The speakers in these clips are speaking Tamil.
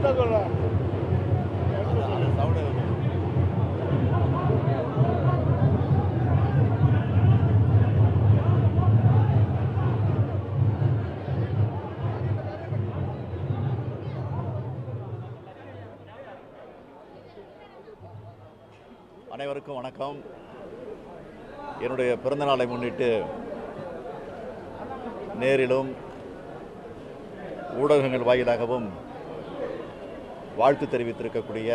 எடுத்தா சொல்கிறேன் அனைவருக்கும் வணக்கம் என்னுடைய பிறந்தநாளை முன்னிட்டு நேரிலும் ஊடகங்கள் வாயிலாகவும் வாழ்த்து தெரிவித்திருக்கக்கூடிய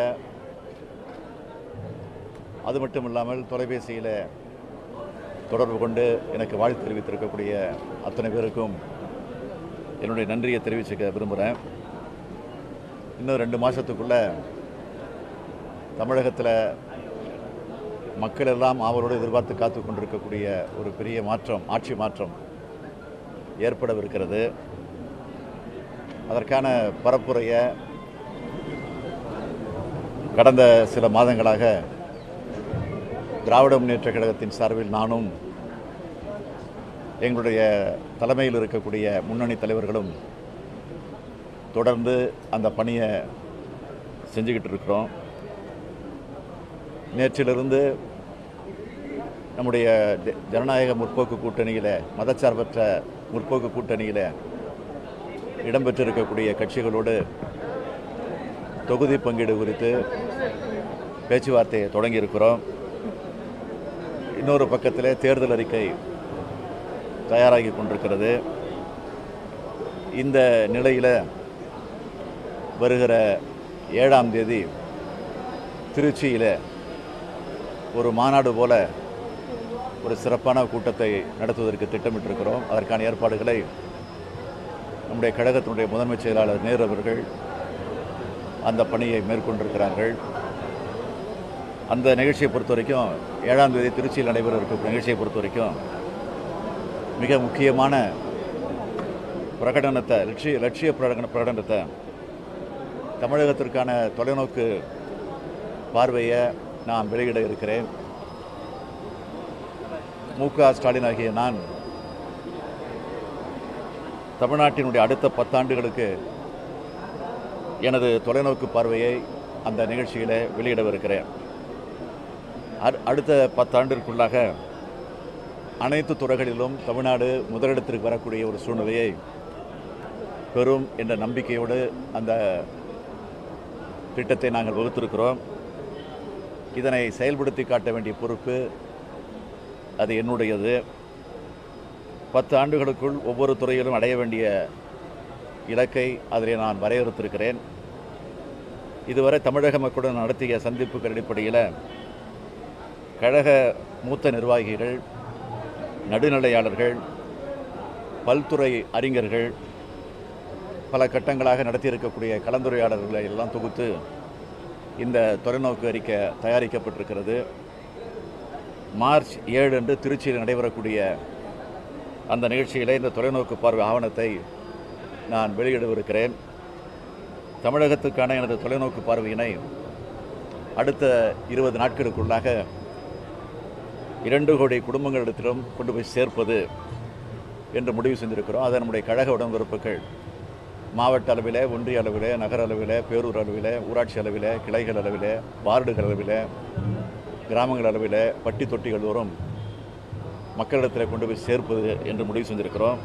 அது மட்டும் இல்லாமல் தொலைபேசியில் தொடர்பு கொண்டு எனக்கு வாழ்த்து தெரிவித்திருக்கக்கூடிய அத்தனை பேருக்கும் என்னுடைய நன்றியை தெரிவிச்சுக்க விரும்புகிறேன் இன்னும் ரெண்டு மாதத்துக்குள்ளே தமிழகத்தில் மக்கள் எல்லாம் ஆவலோடு எதிர்பார்த்து காத்து கொண்டிருக்கக்கூடிய ஒரு பெரிய மாற்றம் ஆட்சி மாற்றம் ஏற்படவிருக்கிறது அதற்கான பரப்புரையை கடந்த சில மாதங்களாக திராவிட முன்னேற்ற கழகத்தின் சார்பில் நானும் எங்களுடைய தலைமையில் இருக்கக்கூடிய முன்னணி தலைவர்களும் தொடர்ந்து அந்த பணியை செஞ்சுக்கிட்டு இருக்கிறோம் நேற்றிலிருந்து நம்முடைய ஜ- ஜனநாயக முற்போக்கு கூட்டணியில் மதச்சார்பற்ற முற்போக்கு கூட்டணியில் இடம்பெற்றிருக்கக்கூடிய கட்சிகளோடு தொகுதி பங்கீடு குறித்து பேச்சுவார்த்தையை தொடங்கியிருக்கிறோம் இன்னொரு பக்கத்தில் தேர்தல் அறிக்கை தயாராகி கொண்டிருக்கிறது இந்த நிலையில் வருகிற ஏழாம் தேதி திருச்சியில் ஒரு மாநாடு போல ஒரு சிறப்பான கூட்டத்தை நடத்துவதற்கு திட்டமிட்டிருக்கிறோம் அதற்கான ஏற்பாடுகளை நம்முடைய கழகத்தினுடைய முதன்மைச் செயலாளர் நேரு அவர்கள் அந்த பணியை மேற்கொண்டிருக்கிறார்கள் அந்த நிகழ்ச்சியை பொறுத்த வரைக்கும் ஏழாம் தேதி திருச்சியில் நடைபெற இருக்கக்கூடிய நிகழ்ச்சியை பொறுத்த வரைக்கும் மிக முக்கியமான பிரகடனத்தை லட்சிய லட்சிய பிரகடன பிரகடனத்தை தமிழகத்திற்கான தொலைநோக்கு பார்வையை நான் வெளியிட இருக்கிறேன் மு க ஸ்டாலின் ஆகிய நான் தமிழ்நாட்டினுடைய அடுத்த பத்தாண்டுகளுக்கு எனது தொலைநோக்கு பார்வையை அந்த நிகழ்ச்சியில் வெளியிடவிருக்கிறேன் அடு- அடுத்த பத்தாண்டிற்குள்ளாக அனைத்து துறைகளிலும் தமிழ்நாடு முதலிடத்திற்கு வரக்கூடிய ஒரு சூழ்நிலையை பெறும் என்ற நம்பிக்கையோடு அந்த திட்டத்தை நாங்கள் வகுத்திருக்கிறோம் இதனை செயல்படுத்தி காட்ட வேண்டிய பொறுப்பு அது என்னுடையது பத்து ஆண்டுகளுக்குள் ஒவ்வொரு துறையிலும் அடைய வேண்டிய இலக்கை அதில் நான் வரையறுத்திருக்கிறேன் இதுவரை தமிழக மக்களுடன் நடத்திய சந்திப்புகள் அடிப்படையில் கழக மூத்த நிர்வாகிகள் நடுநிலையாளர்கள் பல்துறை அறிஞர்கள் பல கட்டங்களாக நடத்தியிருக்கக்கூடிய கலந்துரையாடல்களை எல்லாம் தொகுத்து இந்த தொலைநோக்கு அறிக்கை தயாரிக்கப்பட்டிருக்கிறது மார்ச் ஏழு அன்று திருச்சியில் நடைபெறக்கூடிய அந்த நிகழ்ச்சியில் இந்த தொலைநோக்கு பார்வை ஆவணத்தை நான் வெளியிடவிருக்கிறேன் தமிழகத்துக்கான எனது தொலைநோக்கு பார்வையினை அடுத்த இருபது நாட்களுக்குள்ளாக இரண்டு கோடி குடும்பங்களிடத்திலும் கொண்டு போய் சேர்ப்பது என்று முடிவு செஞ்சிருக்கிறோம் அதை நம்முடைய கழக உடன்பிறப்புகள் மாவட்ட அளவில் ஒன்றிய அளவில் நகர அளவில் பேரூர் அளவில் ஊராட்சி அளவில் கிளைகள் அளவில் வார்டுகள் அளவில் கிராமங்கள் அளவில் பட்டி தொட்டிகள் தோறும் மக்களிடத்தில் கொண்டு போய் சேர்ப்பது என்று முடிவு செஞ்சிருக்கிறோம்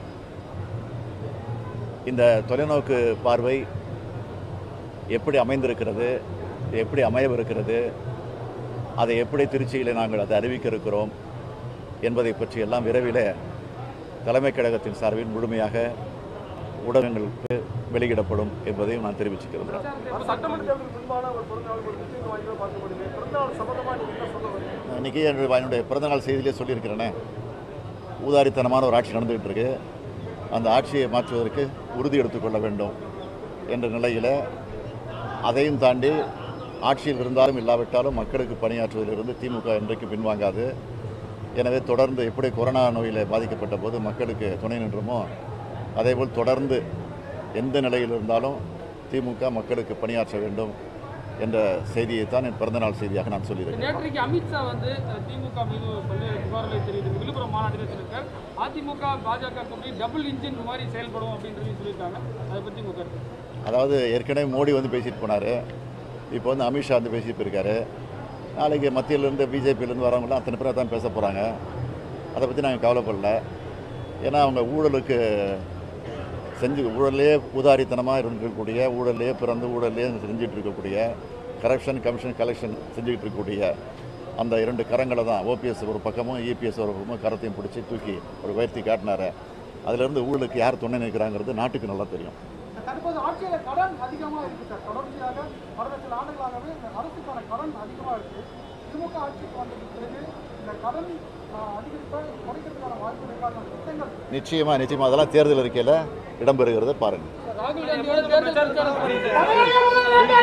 இந்த தொலைநோக்கு பார்வை எப்படி அமைந்திருக்கிறது எப்படி அமையவிருக்கிறது அதை எப்படி திருச்சியில் நாங்கள் அதை அறிவிக்க இருக்கிறோம் என்பதை பற்றி எல்லாம் விரைவில் தலைமைக் கழகத்தின் சார்பில் முழுமையாக ஊடகங்களுக்கு வெளியிடப்படும் என்பதையும் நான் தெரிவிச்சுக்க விரும்புகிறேன் வர சட்டமன்ற தேர்தலுக்கு முன்பான ஒரு பிறந்தநாள் ஒரு முக்கிய வாய்ப்பாக பார்க்கப்படுது பிறந்தநாள் சம்பந்தமாக நீங்கள் என்ன சொல்ல வரீங்க இன்றைக்கி என்னுடைய என்னுடைய பிறந்தநாள் செய்தியிலே சொல்லியிருக்கிறேனே ஊதாரித்தனமான ஒரு ஆட்சி நடந்துகிட்டு இருக்கு அந்த ஆட்சியை மாற்றுவதற்கு உறுதி எடுத்துக்கொள்ள வேண்டும் என்ற நிலையில் அதையும் தாண்டி ஆட்சியில் இருந்தாலும் இல்லாவிட்டாலும் மக்களுக்கு பணியாற்றுவதிலிருந்து திமுக இன்றைக்கு பின்வாங்காது எனவே தொடர்ந்து எப்படி கொரோனா நோயில் பாதிக்கப்பட்ட போது மக்களுக்கு துணை நின்றோமோ அதேபோல் தொடர்ந்து எந்த நிலையில் இருந்தாலும் திமுக மக்களுக்கு பணியாற்ற வேண்டும் என்ற செய்தியை தான் என் பிறந்தநாள் செய்தியாக நான் சொல்லியிருக்கிறேன் நேற்றைக்கு அமித்ஷா வந்து அஹ், திமுக மீது பல்வேறு புகார்களை தெரிவித்து விழுப்புரம் மாநாட்டில் சொல்லியிருக்கார் அதிமுக பாஜக கூட்டணி டபுள் இன்ஜின் மாதிரி செயல்படும் அப்படின்றது சொல்லியிருக்காங்க அதை பற்றி உங்க கருத்து அதாவது ஏற்கனவே மோடி வந்து பேசிட்டு போனார் இப்போ வந்து அமித்ஷா வந்து பேசிட்டு போயிருக்காரு நாளைக்கு மத்தியிலேருந்து பிஜேபியிலேருந்து வரவங்களாம் அத்தனை பேர் தான் பேச போகிறாங்க அதை பற்றி நாங்கள் கவலைப்படல ஏன்னா அவங்க ஊழலுக்கு செஞ்சு ஊழலே உதாரித்தனமாக இருந்திருக்கக்கூடிய ஊழலே பிறந்து ஊழலே செஞ்சுட்டு இருக்கக்கூடிய கரப்ஷன் கமிஷன் கலெக்ஷன் செஞ்சுக்கிட்டு இருக்கக்கூடிய அந்த இரண்டு கரங்களை தான் ஓபிஎஸ் ஒரு பக்கமும் இபிஎஸ் ஒரு பக்கமும் கரத்தையும் பிடிச்சி தூக்கி ஒரு உயர்த்தி காட்டினாரு அதிலிருந்து ஊழலுக்கு யார் துணை நிற்கிறாங்கிறது நாட்டுக்கு நல்லா தெரியும் தற்போது ஆட்சியில கடன் அதிகமாக இருக்கு சார் தொடர்ச்சியாக கடந்த சில ஆண்டுகளாகவே இந்த அரசுக்கான கடன் அதிகமாக இருக்கு திமுக ஆட்சிக்கு வந்ததுக்கு பிறகு இந்த கடன் ஆஹ், அதிகரிப்பை குறைக்கிறதுக்கான வாய்ப்பு இருக்காத திட்டங்கள் நிச்சயமாக நிச்சயமாக அதெல்லாம் தேர்தல் அறிக்கையில் இடம்பெறுகிறத பாருங்கள் ராகுல் காந்தியோட தேர்தல் பிரச்சாரம்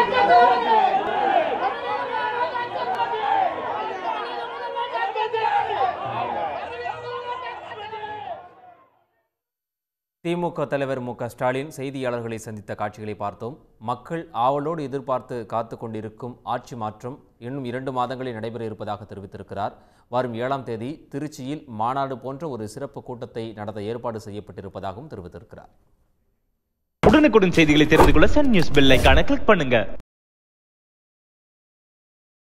திமுக தலைவர் மு க ஸ்டாலின் செய்தியாளர்களை சந்தித்த காட்சிகளை பார்த்தோம் மக்கள் ஆவலோடு எதிர்பார்த்து காத்து கொண்டிருக்கும் ஆட்சி மாற்றம் இன்னும் இரண்டு மாதங்களில் நடைபெற இருப்பதாக தெரிவித்திருக்கிறார் வரும் ஏழாம் தேதி திருச்சியில் மாநாடு போன்ற ஒரு சிறப்பு கூட்டத்தை நடத்த ஏற்பாடு செய்யப்பட்டிருப்பதாகவும் தெரிவித்திருக்கிறார் உடனுக்குடன் செய்திகளை தெரிந்து கொள்ள சன் நியூஸ் பெல் ஐகானை கிளிக் பண்ணுங்க